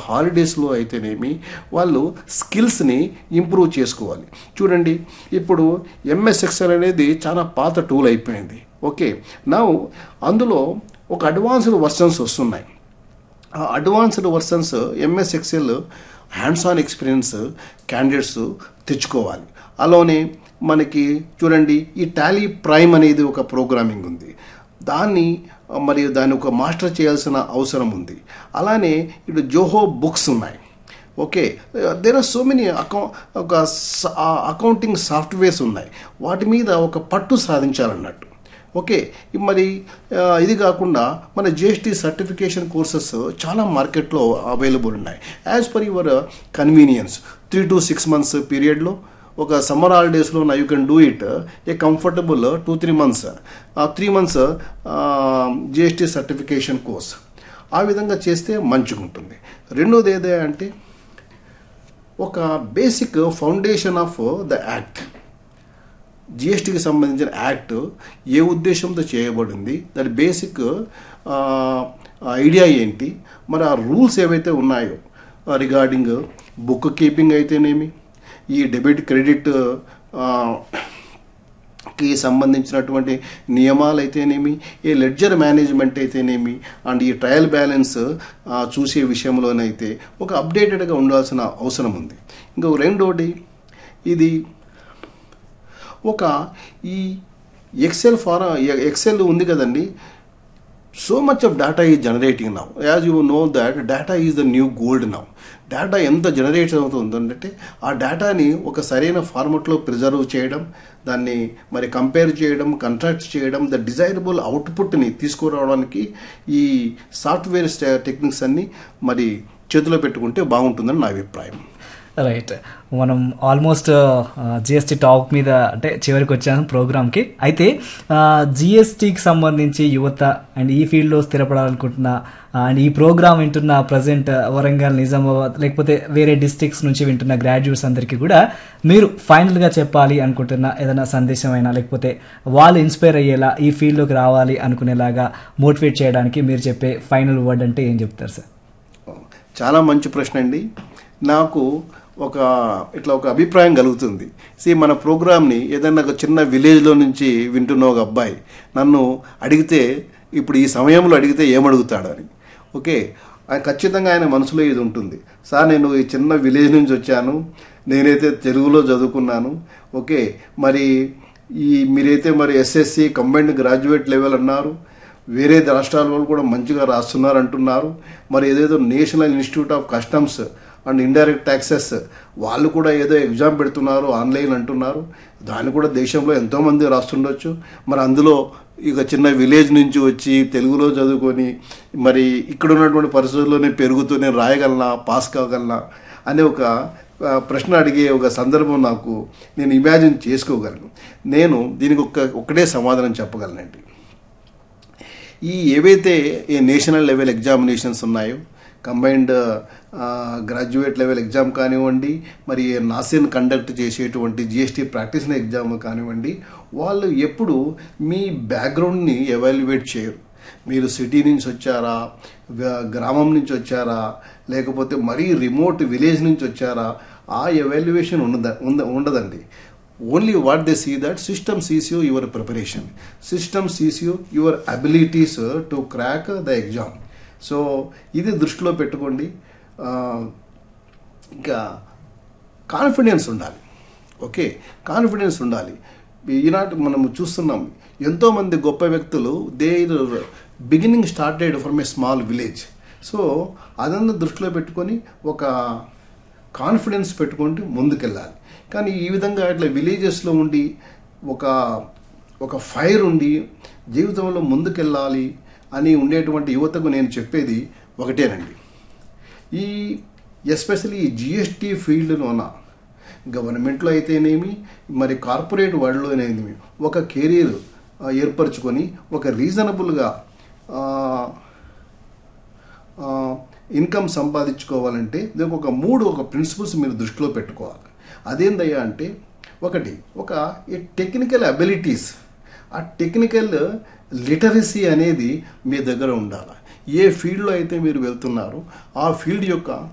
హాలిడేస్లో అయితేనేమి వాళ్ళు స్కిల్స్ని ఇంప్రూవ్ చేసుకోవాలి చూడండి ఇప్పుడు ఎంఎస్ ఎక్సెల్ అనేది చాలా పాత టూల్ అయిపోయింది ఓకే నా అందులో ఒక అడ్వాన్స్డ్ వర్షన్స్ వస్తున్నాయి ఆ advanced versions MS Excel hands on experience candidates తెచ్చుకోవాలి అలానే మనకి చూడండి ఈ టాలీ ప్రైమ్ అనేది ఒక ప్రోగ్రామింగ్ ఉంది దాన్ని మరియు దాన్ని ఒక మాస్టర్ చేయాల్సిన అవసరం ఉంది అలానే ఇటు జోహో బుక్స్ ఉన్నాయి okay there are so many అకౌ ఒక అకౌంటింగ్ సాఫ్ట్వేర్స్ ఉన్నాయి వాటి మీద ఒక పట్టు సాధించాలన్నట్టు ఓకే మరి ఆ, ఇది కాకుండా మన జిఎస్టీ సర్టిఫికేషన్ కోర్సెస్ చాలా మార్కెట్లో అవైలబుల్ ఉన్నాయి as per your convenience three to six months పీరియడ్లో ఒక సమ్మర్ హాలిడేస్లో నా you can do it a comfortable two three months three months GST certification course ఆ విధంగా చేస్తే మంచిగా ఉంటుంది రెండోది ఏదే అంటే ఒక basic foundation of the act జిఎస్టీకి సంబంధించిన యాక్ట్ ఏ ఉద్దేశంతో చేయబడింది దాని బేసిక్ ఐడియా ఏంటి మరి ఆ రూల్స్ ఏవైతే ఉన్నాయో రిగార్డింగ్ బుక్ కీపింగ్ అయితేనేమి ఈ డెబిట్ క్రెడిట్ కి సంబంధించినటువంటి నియమాలు అయితేనేమి ఈ లెడ్జర్ మేనేజ్మెంట్ అయితేనేమి అండ్ ఈ ట్రయల్ బ్యాలెన్స్ ఆ, చూసే విషయంలోనైతే ఒక అప్డేటెడ్గా ఉండాల్సిన అవసరం ఉంది ఇంకా రెండోది ఇది ఒక ఈ ఎక్సెల్ ఫారా ఎక్సెల్ ఉంది కదండి so much of data is generating now as you know that data is the new gold now data ఎంత జనరేట్ అవుతుందంటే ఆ డేటాని ఒక సరైన ఫార్మెట్లో ప్రిజర్వ్ చేయడం దాన్ని మరి కంపేర్ చేయడం కంట్రాక్ట్ చేయడం ద డిజైరబుల్ అవుట్పుట్ని తీసుకురావడానికి ఈ సాఫ్ట్వేర్ టెక్నిక్స్ అన్ని మరి చేతిలో పెట్టుకుంటే బాగుంటుందని నా అభిప్రాయం రైట్ మనం ఆల్మోస్ట్ జిఎస్టీ టాక్ మీద అంటే చివరికి వచ్చాము ప్రోగ్రామ్కి అయితే జిఎస్టీకి సంబంధించి యువత అండ్ ఈ ఫీల్డ్లో స్థిరపడాలనుకుంటున్న అండ్ ఈ ప్రోగ్రామ్ వింటున్న ప్రజెంట్ వరంగల్ నిజామాబాద్ లేకపోతే వేరే డిస్ట్రిక్ట్స్ నుంచి వింటున్న గ్రాడ్యుయేట్స్ అందరికీ కూడా మీరు ఫైనల్గా చెప్పాలి అనుకుంటున్న ఏదైనా సందేశం అయినా లేకపోతే వాళ్ళు ఇన్స్పైర్ అయ్యేలా ఈ ఫీల్డ్లోకి రావాలి అనుకునేలాగా మోటివేట్ చేయడానికి మీరు చెప్పే ఫైనల్ వర్డ్ అంటే ఏం చెప్తారు సార్ చాలా మంచి ప్రశ్న అండి నాకు ఒక ఇట్లా ఒక అభిప్రాయం కలుగుతుంది సి మన ప్రోగ్రామ్ని ఏదైనా ఒక చిన్న విలేజ్లో నుంచి వింటున్న ఒక అబ్బాయి నన్ను అడిగితే ఇప్పుడు ఈ సమయంలో అడిగితే ఏమడుగుతాడు అని ఓకే ఆయన ఖచ్చితంగా ఆయన మనసులో ఇది ఉంటుంది సార్ నేను ఈ చిన్న విలేజ్ నుంచి వచ్చాను నేనైతే తెలుగులో చదువుకున్నాను ఓకే మరి ఈ మీరైతే మరి ఎస్ఎస్సి కంబైన్డ్ గ్రాడ్యుయేట్ లెవెల్ అన్నారు వేరే రాష్ట్రాల వాళ్ళు కూడా మంచిగా రాస్తున్నారు అంటున్నారు మరి ఏదేదో national institute of customs and indirect taxes వాళ్ళు కూడా ఏదో ఎగ్జామ్ పెడుతున్నారు ఆన్లైన్ అంటున్నారు దాన్ని కూడా దేశంలో ఎంతోమంది రాస్తుండొచ్చు మరి అందులో ఇక చిన్న విలేజ్ నుంచి వచ్చి తెలుగులో చదువుకొని మరి ఇక్కడ ఉన్నటువంటి పరిస్థితుల్లోనే పెరుగుతూ నేను రాయగలనా పాస్ కాగలనా అనే ఒక ఆ, ప్రశ్న అడిగే ఒక సందర్భం నాకు నేను ఇమాజిన్ చేసుకోగలను నేను దీనికి ఒక్క ఒక్కటే సమాధానం చెప్పగలనండి ఈ ఏవైతే ఈ నేషనల్ లెవెల్ ఎగ్జామినేషన్స్ ఉన్నాయో కంబైన్డ్ గ్రాడ్యుయేట్ లెవెల్ ఎగ్జామ్ కానివ్వండి మరి నాసిన్ కండక్ట్ చేసేటువంటి జిఎస్టీ ప్రాక్టీస్ ఎగ్జామ్ కానివ్వండి వాళ్ళు ఎప్పుడు మీ బ్యాక్గ్రౌండ్ని ఎవాల్యుయేట్ చేయరు మీరు సిటీ నుంచి వచ్చారా వ- గ్రామం నుంచి వచ్చారా లేకపోతే మరీ రిమోట్ విలేజ్ నుంచి వచ్చారా ఆ ఎవాల్యుయేషన్ ఉండద ఉంద- ఉండదండి only what they see that system sees you your preparation system sees you your abilities to crack the exam so ఇది దృష్టిలో పెట్టుకోండి ఆ, ఇంకా కాన్ఫిడెన్స్ ఉండాలి ఓకే కాన్ఫిడెన్స్ ఉండాలి ఈనాటి మనం చూస్తున్నాం ఎంతోమంది గొప్ప వ్యక్తులు they beginning started from a small village so అదంతా దృష్టిలో పెట్టుకొని ఒక కాన్ఫిడెన్స్ పెట్టుకుంటూ ముందుకెళ్ళాలి కానీ ఈ విధంగా ఇట్లా విలేజెస్లో ఉండి ఒక ఒక ఫైర్ ఉండి జీవితంలో ముందుకెళ్ళాలి అని ఉండేటువంటి యువతకు నేను చెప్పేది ఒకటేనండి ఈ ఎస్పెషల్లీ ఈ జిఎస్టీ ఫీల్డ్లోన గవర్నమెంట్లో అయితేనేమి మరి కార్పొరేట్ వరల్డ్లోనేమి ఒక కెరీర్ ఆ, ఏర్పరచుకొని ఒక రీజనబుల్గా ఇన్కమ్ సంపాదించుకోవాలంటే దీనికి ఒక మూడు ఒక ప్రిన్సిపల్స్ మీరు దృష్టిలో పెట్టుకోవాలి అదేందయ్యా అంటే ఒకటి ఒక ఈ టెక్నికల్ అబిలిటీస్ ఆ టెక్నికల్ లిటరసీ అనేది మీ దగ్గర ఉండాలి ఏ ఫీల్డ్లో అయితే మీరు వెళ్తున్నారో ఆ ఫీల్డ్ యొక్క